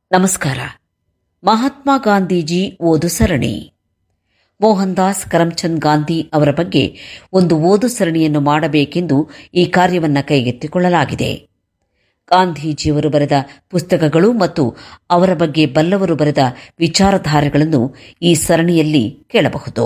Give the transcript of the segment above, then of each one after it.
ನಮಸ್ಕಾರ ಮಹಾತ್ಮ ಗಾಂಧೀಜಿ ಓದು ಸರಣಿ ಮೋಹನ್ ದಾಸ್ ಕರಮ್ಚಂದ್ ಗಾಂಧಿ ಅವರ ಬಗ್ಗೆ ಒಂದು ಓದು ಸರಣಿಯನ್ನು ಮಾಡಬೇಕೆಂದು ಈ ಕಾರ್ಯವನ್ನು ಕೈಗೆತ್ತಿಕೊಳ್ಳಲಾಗಿದೆ ಗಾಂಧೀಜಿಯವರು ಬರೆದ ಪುಸ್ತಕಗಳು ಮತ್ತು ಅವರ ಬಗ್ಗೆ ಬಲ್ಲವರು ಬರೆದ ವಿಚಾರಧಾರೆಗಳನ್ನು ಈ ಸರಣಿಯಲ್ಲಿ ಕೇಳಬಹುದು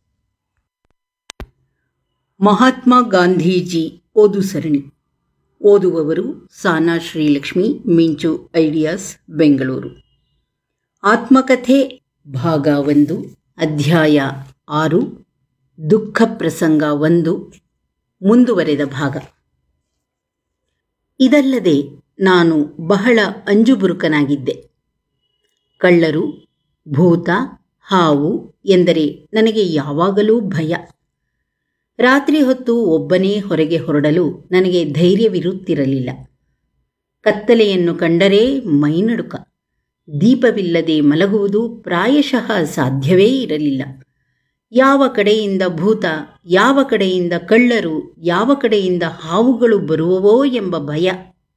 ಮಹಾತ್ಮ ಗಾಂಧೀಜಿ ಓದು ಸರಣಿ ಓದುವವರು ಸಾನಾ ಶ್ರೀಲಕ್ಷ್ಮಿ ಮಿಂಚು ಐಡಿಯಾಸ್ ಬೆಂಗಳೂರು ಆತ್ಮಕಥೆ ಭಾಗ ಒಂದು ಅಧ್ಯಾಯ ಆರು ದುಃಖ ಪ್ರಸಂಗ ಒಂದು ಮುಂದುವರೆದ ಭಾಗ ಇದಲ್ಲದೆ ನಾನು ಬಹಳ ಅಂಜುಬುರುಕನಾಗಿದ್ದೆ ಕಳ್ಳರು ಭೂತ ಹಾವು ಎಂದರೆ ನನಗೆ ಯಾವಾಗಲೂ ಭಯ ರಾತ್ರಿ ಹೊತ್ತು ಒಬ್ಬನೇ ಹೊರಗೆ ಹೊರಡಲು ನನಗೆ ಧೈರ್ಯವಿರುತ್ತಿರಲಿಲ್ಲ ಕತ್ತಲೆಯನ್ನು ಕಂಡರೆ ಮೈನಡುಕ ದೀಪವಿಲ್ಲದೆ ಮಲಗುವುದು ಪ್ರಾಯಶಃ ಸಾಧ್ಯವೇ ಇರಲಿಲ್ಲ ಯಾವ ಕಡೆಯಿಂದ ಭೂತ ಯಾವ ಕಡೆಯಿಂದ ಕಳ್ಳರು ಯಾವ ಕಡೆಯಿಂದ ಹಾವುಗಳು ಬರುವವೋ ಎಂಬ ಭಯ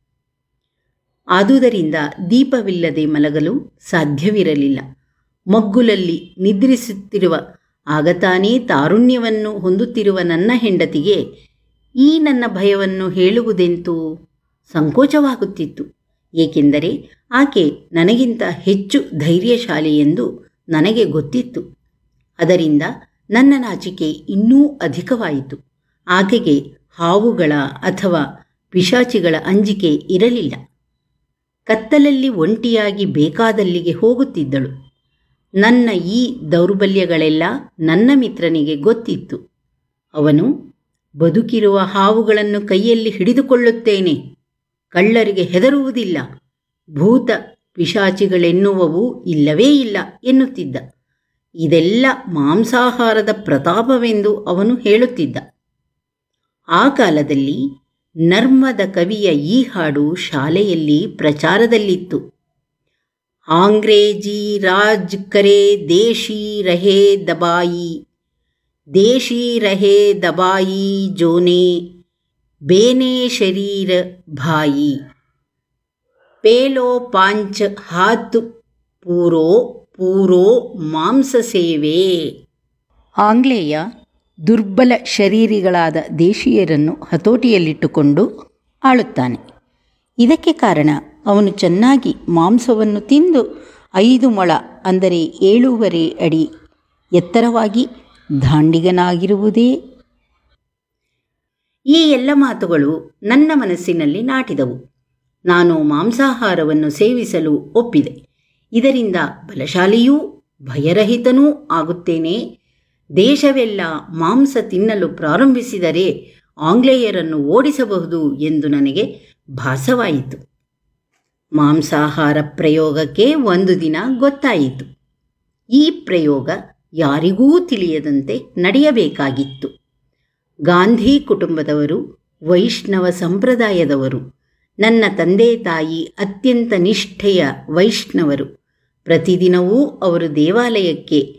ಆದುದರಿಂದ ದೀಪವಿಲ್ಲದೆ ಮಲಗಲು ಸಾಧ್ಯವಿರಲಿಲ್ಲ ಮಗ್ಗುಲಲ್ಲಿ ನಿದ್ರಿಸುತ್ತಿರುವ ಆಗ ತಾನೇ ತಾರುಣ್ಯವನ್ನು ಹೊಂದುತ್ತಿರುವ ನನ್ನ ಹೆಂಡತಿಗೆ ಈ ನನ್ನ ಭಯವನ್ನು ಹೇಳುವುದೆಂತೂ ಸಂಕೋಚವಾಗುತ್ತಿತ್ತು ಏಕೆಂದರೆ ಆಕೆ ನನಗಿಂತ ಹೆಚ್ಚು ಧೈರ್ಯಶಾಲಿ ಎಂದು ನನಗೆ ಗೊತ್ತಿತ್ತು ಅದರಿಂದ ನನ್ನ ನಾಚಿಕೆ ಇನ್ನೂ ಅಧಿಕವಾಯಿತು ಆಕೆಗೆ ಹಾವುಗಳ ಅಥವಾ ಪಿಶಾಚಿಗಳ ಅಂಜಿಕೆ ಇರಲಿಲ್ಲ ಕತ್ತಲಲ್ಲಿ ಒಂಟಿಯಾಗಿ ಬೇಕಾದಲ್ಲಿಗೆ ಹೋಗುತ್ತಿದ್ದಳು ನನ್ನ ಈ ದೌರ್ಬಲ್ಯಗಳೆಲ್ಲ ನನ್ನ ಮಿತ್ರನಿಗೆ ಗೊತ್ತಿತ್ತು ಅವನು ಬದುಕಿರುವ ಹಾವುಗಳನ್ನು ಕೈಯಲ್ಲಿ ಹಿಡಿದುಕೊಳ್ಳುತ್ತೇನೆ ಕಳ್ಳರಿಗೆ ಹೆದರುವುದಿಲ್ಲ ಭೂತ ಪಿಶಾಚಿಗಳೆನ್ನುವವು ಇಲ್ಲವೇ ಇಲ್ಲ ಎನ್ನುತ್ತಿದ್ದ ಇದೆಲ್ಲ ಮಾಂಸಾಹಾರದ ಪ್ರತಾಪವೆಂದು ಅವನು ಹೇಳುತ್ತಿದ್ದ ಆ ಕಾಲದಲ್ಲಿ ನರ್ಮದ ಕವಿಯ ಈ ಹಾಡು ಶಾಲೆಯಲ್ಲಿ ಪ್ರಚಾರದಲ್ಲಿತ್ತು ಆಂಗ್ರೇಜಿ ರಾಜ್ ಕರೆ ದೇಶಿ ರಹೆ ದಬಾಯಿ ದೇಶಿ ರಹೆ ದಬಾಯಿ ಜೋನೆ ಬೇನೆ ಶರೀರ ಭಾಯಿ ಪೇಲೋ ಪಾಂಚ ಹಾತ್ ಪೂರೋ ಪೂರೋ ಮಾಂಸ ಸೇವೆ ಆಂಗ್ಲೇಯ ದುರ್ಬಲ ಶರೀರಿಗಳಾದ ದೇಶೀಯರನ್ನು ಹತೋಟಿಯಲ್ಲಿಟ್ಟುಕೊಂಡು ಆಳುತ್ತಾನೆ ಇದಕ್ಕೆ ಕಾರಣ ಅವನು ಚೆನ್ನಾಗಿ ಮಾಂಸವನ್ನು ತಿಂದು ಐದು ಮೊಳ ಅಂದರೆ ಏಳೂವರೆ ಅಡಿ ಎತ್ತರವಾಗಿ ದಾಂಡಿಗನಾಗಿರುವುದೇ ಈ ಎಲ್ಲ ಮಾತುಗಳು ನನ್ನ ಮನಸ್ಸಿನಲ್ಲಿ ನಾಟಿದವು ನಾನು ಮಾಂಸಾಹಾರವನ್ನು ಸೇವಿಸಲು ಒಪ್ಪಿದೆ ಇದರಿಂದ ಬಲಶಾಲಿಯೂ ಭಯರಹಿತನೂ ಆಗುತ್ತೇನೆ ದೇಶವೆಲ್ಲ ಮಾಂಸ ತಿನ್ನಲು ಪ್ರಾರಂಭಿಸಿದರೆ ಆಂಗ್ಲೇಯರನ್ನು ಓಡಿಸಬಹುದು ಎಂದು ನನಗೆ ಭಾಸವಾಯಿತು ಮಾಂಸಾಹಾರ ಪ್ರಯೋಗಕ್ಕೆ ಒಂದು ದಿನ ಗೊತ್ತಾಯಿತು ಈ ಪ್ರಯೋಗ ಯಾರಿಗೂ ತಿಳಿಯದಂತೆ ನಡೆಯಬೇಕಾಗಿತ್ತು ಗಾಂಧಿ ಕುಟುಂಬದವರು ವೈಷ್ಣವ ಸಂಪ್ರದಾಯದವರು ನನ್ನ ತಂದೆ ತಾಯಿ ಅತ್ಯಂತ ನಿಷ್ಠೆಯ ವೈಷ್ಣವರು ಪ್ರತಿದಿನವೂ ಅವರು ದೇವಾಲಯಕ್ಕೆ